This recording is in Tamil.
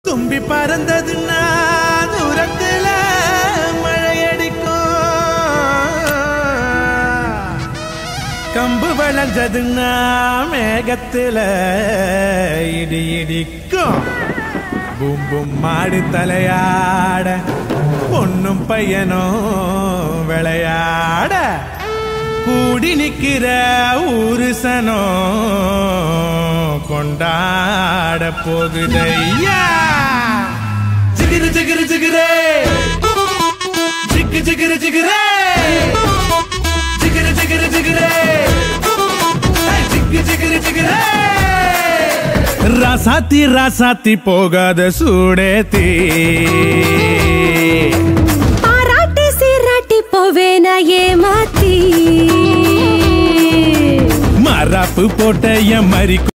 தும்பி பறந்ததுன்னா தூரத்துல மழையடிக்கும் கம்பு விளைஞ்சதுன்னா மேகத்துல இடி இடிக்கும் பூம் பூம் மாடு தலையாட பொண்ணும் பையனும் விளையாட கூடி நிக்கிற ஊரு சனம் கொண்டாட போகுதையா ஜிகிரு ஜிகிரு ஜிகிரே ஜிக்கு ஜிகிரு ஜிகிரே ஜிகிரு ஜிகிரு ஜிகிரே ஏய், ஜிக்கு ஜிகிரு ஜிகிரே ராசாத்தி ராசாத்தி போகாத சூடேத்தி பாராட்டி சீராட்டி போவேன ஏமாத்தி மராப்பு போட்ட என் மறி